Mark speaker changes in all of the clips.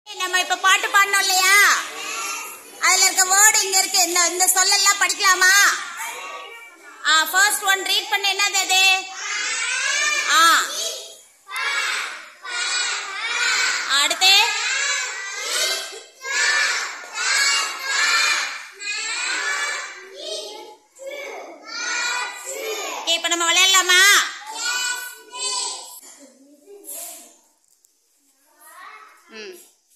Speaker 1: நம்ம இப்ப பாட்டு பாடணும் இல்லையா அதுல இருக்க வேர்டு இங்க இருக்கு இந்த இந்த சொல்லெல்லாம் படிக்கலாமா ஆ ஃபர்ஸ்ட் ஒன் ரீட் பண்ண என்னது அது ஆ அடுத்து Okay, இப்ப நம்ம விளையாடலாமா ம்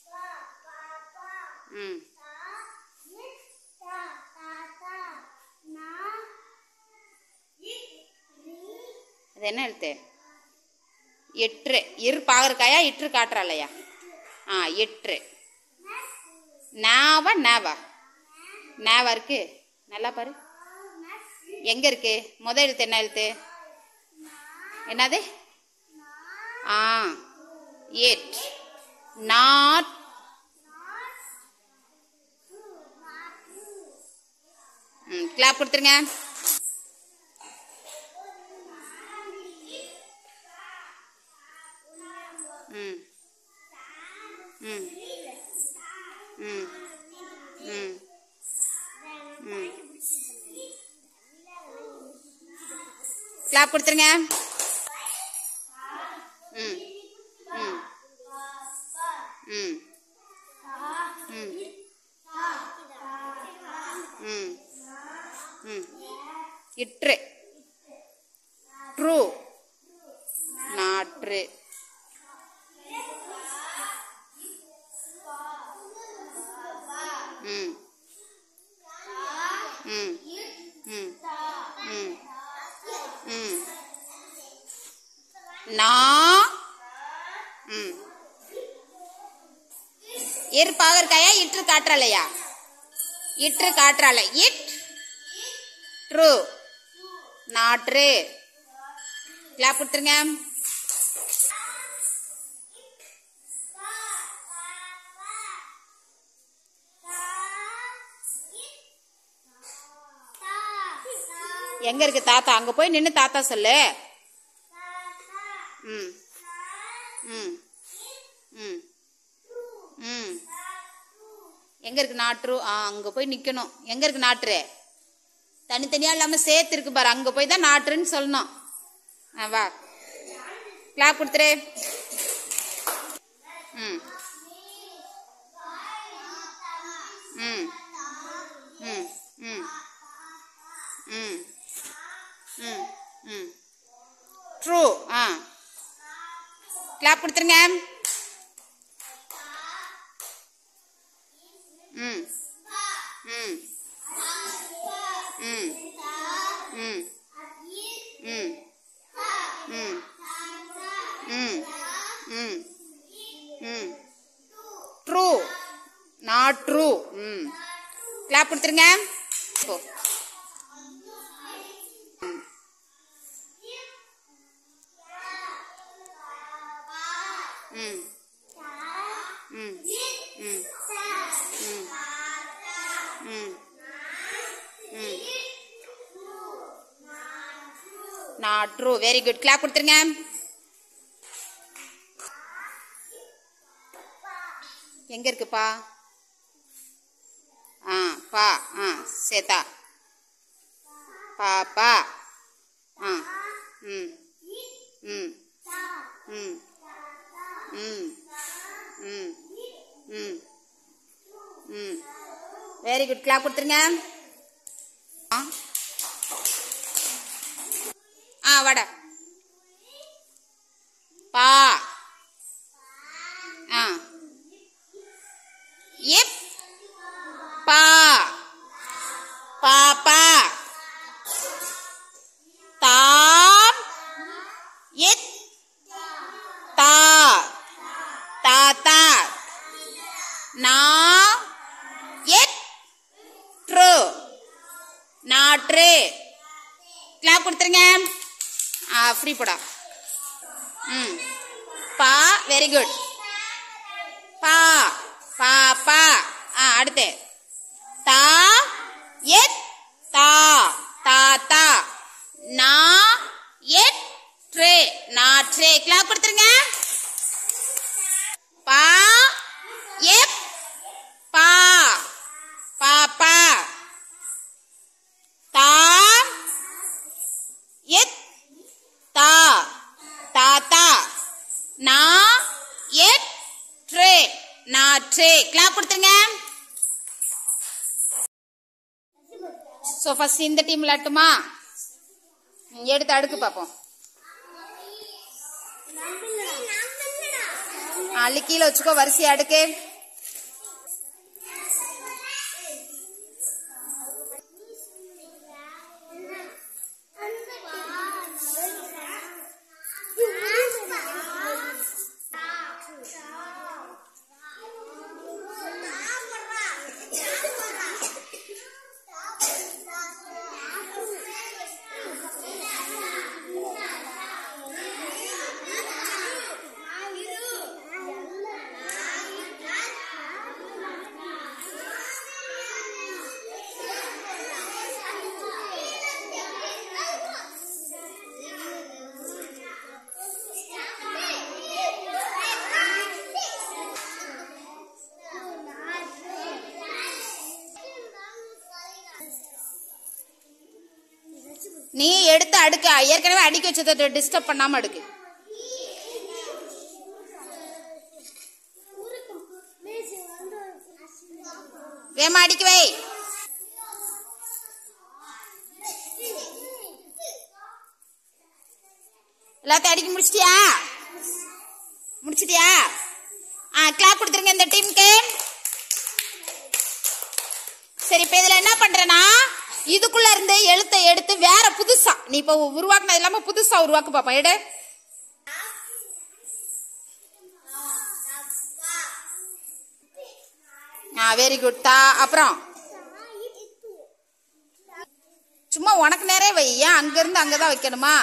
Speaker 1: ம் அது என்ன எழுத்து எட்டு இரு பாகற்காயா இற்று காட்டுறாளையா ஆ எட்டு நாவா நாவா நாவா இருக்கு நல்லா பாரு எங்க இருக்கு முத எழுத்து என்ன எழுத்து என்னது ஆ எட் நாட் ம் கிளாப் கொடுத்துருங்க ம் ம் ம் ம் ம் கிளாப் கொடுத்துருங்க ம் ம் ம் ம் ம் ம் இற்று ட்ரூ நாற்று ம் ம் ம் ம் ம் நா ம் இரு பாகற்காயா இற்று காற்றாலையா இற்று காற்றாலை இட் ட்ரூ நாற்று கிளாப் கொடுத்துருங்க எங்க இருக்கு தாத்தா அங்க போய் நின்னு தாத்தா சொல்லு ம் ம் ம் ம் எங்க இருக்கு நாற்று ஆ அங்க போய் நிக்கணும் எங்க இருக்கு நாற்று தனித்தனியா இல்லாம சேர்த்து இருக்கு பாரு அங்க போய் தான் நாற்றுன்னு சொல்லணும் ஆ வா கிளாப் கொடுத்துரு ம் ம் ம் ம் ம் ம் ம் ட்ரூ ஆ கிளாப் கொடுத்துருங்க ம் ம் ம் ம் ம் ம் ம் ம் ம் ட்ரூ நாட் ட்ரூ ம் கிளாப் கொடுத்துருங்க போ ம் ம் ம் ம் ம் ம் not true very good clap கொடுத்துருங்க எங்க இருக்குப்பா ஆ பா ஆ சேத்தா பாப்பா ஆ ம் ம் ம் ம் ம் ம் ம் வெரி குட் கிளாப் கொடுத்துருங்க ஆ ஆ வாடா பா ஆ இப் பா பாப்பா தாம் இத் தா தாத்தா நா எட் ட்ரூ நாற்று கிளாப் கொடுத்துருங்க ஆ ஃப்ரீ போடா ம் பா வெரி குட் பா பா பா ஆ அடுத்து தா எட் தா தாத்தா நா எட் ட்ரே நாற்று கிளாப் கொடுத்துருங்க பா நாற்று கிளாப் கொடுத்துருங்க ஸோ ஃபர்ஸ்ட் இந்த டீம் விளாட்டுமா ம், எடுத்து அடுக்கு பார்ப்போம் அள்ளி கீழே வச்சுக்கோ வரிசையா அடுக்கு நீ எடுத்து அடுக்கு ஏற்கனவே அடுக்கி வச்சதை டிஸ்டர்ப் பண்ணாம அடுக்கு வேமா அடிக்க வை எல்லாத்தையும் அடிக்க முடிச்சிட்டியா முடிச்சிட்டியா ஆ கிளாப் கொடுத்துருங்க இந்த டீமுக்கு சரி இப்ப இதுல என்ன பண்றேன்னா இதுக்குள்ள இருந்து எழுத்தை எடுத்து வேற புதுசா நீ இப்ப உருவாக்குனது இல்லாம புதுசா உருவாக்கு பாப்பா எடு ஆ வெரி குட் தா அப்புறம் சும்மா உனக்கு நேரே வை ஏன் அங்க இருந்து அங்கதான் வைக்கணுமா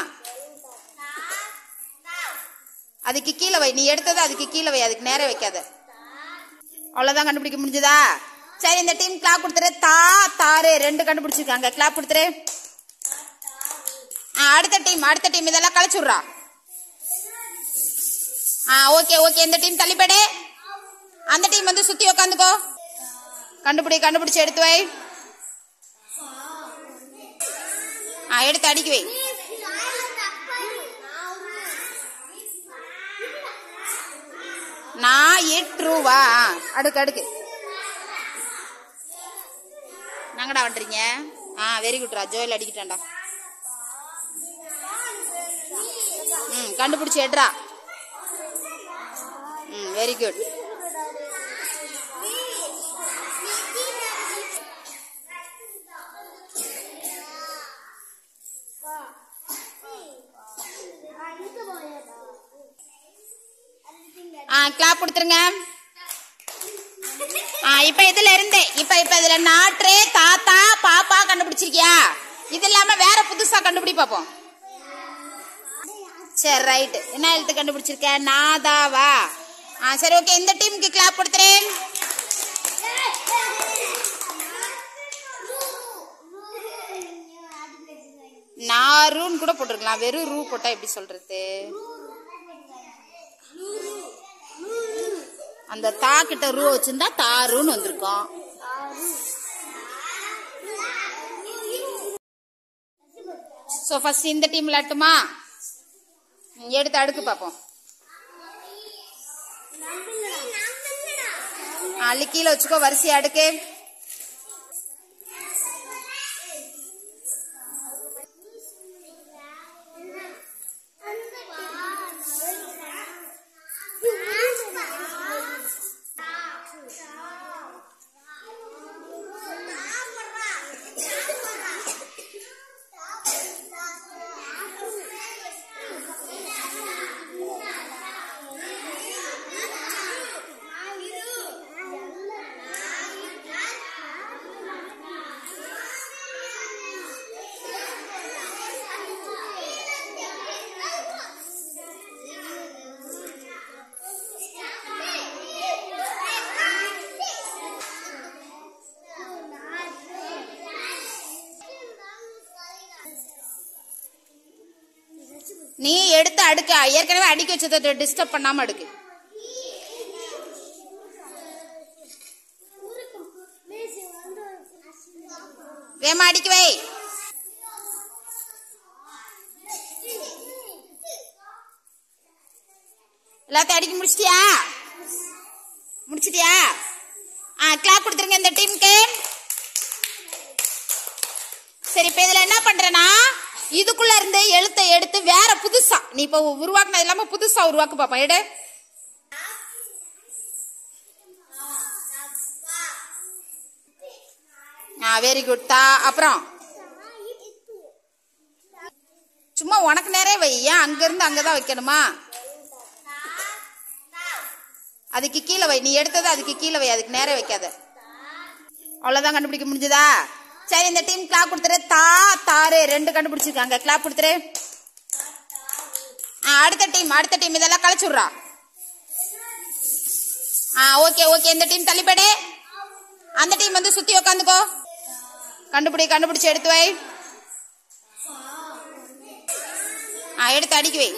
Speaker 1: அதுக்கு கீழே வை நீ எடுத்தது அதுக்கு கீழே வை அதுக்கு நேரே வைக்காத அவ்வளவுதான் கண்டுபிடிக்க முடிஞ்சதா சரி இந்த டீம் கிளாப் கொடுத்துரு தா தாரு ரெண்டு கண்டுபிடிச்சிருக்காங்க கிளாப் கொடுத்துரு ஆ, அடுத்த டீம் அடுத்த டீம் இதெல்லாம் கழிச்சு விட்றா ஆ ஓகே ஓகே இந்த டீம் தள்ளிப்படு அந்த டீம் வந்து சுத்தி உக்காந்துக்கோ கண்டுபிடி கண்டுபிடிச்சு எடுத்து வை ஆ எடுத்து அடிக்க வை நான் எட்டு ரூபா ஆ, அடுக்கு அடுக்கு நாங்கடா வந்துறீங்க ஆ வெரி குட்ரா ஜோயில் அடிக்கிட்டான்டா ம் கண்டுபிடிச்சி எடுறா ம் வெரி குட் ஆ கிளாப் கொடுத்துருங்க ஆ இப்ப இதுல இருந்து இப்ப இப்ப இதுல நாற்று தாத்தா பாப்பா கண்டுபிடிச்சிருக்கியா இது இல்லாம வேற புதுசா கண்டுபிடி பாப்போம் சரி ரைட் என்ன எழுத்து கண்டுபிடிச்சிருக்க நாதாவா ஆ சரி ஓகே இந்த டீமுக்கு கிளாப் கொடுத்துறேன் நாருன்னு கூட போட்டிருக்கலாம் வெறும் ரூ போட்டா எப்படி சொல்றது அந்த தா கிட்ட ரூ வச்சிருந்தா தாருன்னு வந்திருக்கும் ஸோ ஃபர்ஸ்ட் இந்த டீம் விளாட்டுமா ம், எடுத்து அடுக்கு பார்ப்போம் அள்ளி கீழே வச்சுக்கோ வரிசையா அடுக்கு நீ எடுத்து அடுக்க ஏற்கனவே அடுக்கி வச்சதை டிஸ்டர்ப் பண்ணாம அடுக்கு வேமா அடிக்க வை எல்லாத்தையும் அடிக்க முடிச்சிட்டியா முடிச்சிட்டியா ஆ கிளாப் கொடுத்துருங்க இந்த டீமுக்கு சரி இப்போ இதில் என்ன பண்ணுறேன்னா இதுக்குள்ள இருந்து எழுத்தை எடுத்து வேற புதுசா நீ இப்போ உருவாக்குனது இல்லாம புதுசா உருவாக்கு பாப்பா எடு ஆ வெரி குட் தா அப்புறம் சும்மா உனக்கு நேரே வை ஏன் அங்கிருந்து அங்கே தான் வைக்கணுமா அதுக்கு கீழே வை நீ எடுத்தது அதுக்கு கீழே வை அதுக்கு நேரே வைக்காத அவ்வளோதான் கண்டுபிடிக்க முடிஞ்சதா சரி இந்த டீம் கிளாப் கொடுத்துரு தா தாரு ரெண்டு கண்டுபிடிச்சிருக்காங்க கிளாப் கொடுத்துரு ஆ அடுத்த டீம் அடுத்த டீம் இதெல்லாம் கழிச்சு விட்றா ஆ ஓகே ஓகே இந்த டீம் தள்ளிப்படு அந்த டீம் வந்து சுத்தி உக்காந்துக்கோ கண்டுபிடி கண்டுபிடிச்சு எடுத்து வை ஆ எடுத்து அடிக்க வை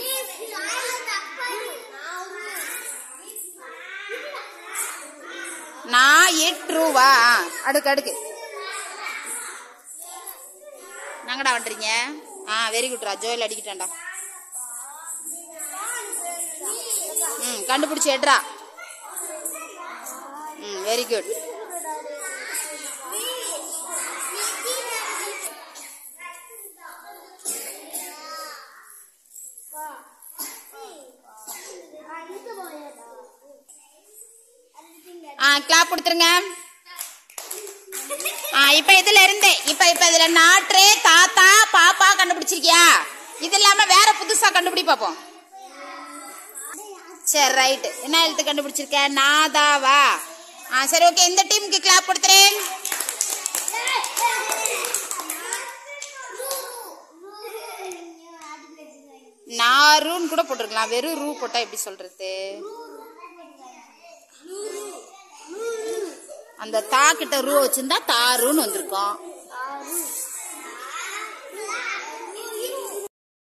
Speaker 1: நான் எட்ரூவா அடுக்கு அடுக்கு நாங்கடா வந்துறீங்க ஆ வெரி குட்ரா ஜோயில் அடிக்கிட்டேன்டா ம் கண்டுபிடிச்சி எடுறா ம் வெரி குட் ஆ கிளாப் கொடுத்துருங்க ஆ இப்ப இதுல இருந்து இப்ப இப்ப இதுல நாற்று தாத்தா பாப்பா கண்டுபிடிச்சிருக்கியா இது இல்லாம வேற புதுசா கண்டுபிடி பாப்போம் சரி ரைட் என்ன எழுத்து கண்டுபிடிச்சிருக்க நாதாவா ஆ சரி ஓகே இந்த டீமுக்கு கிளாப் கொடுத்துறேன் நாருன்னு கூட போட்டிருக்கலாம் வெறும் ரூ போட்டா எப்படி சொல்றது அந்த தா கிட்ட ரூ வச்சிருந்தா தாருன்னு வந்திருக்கும்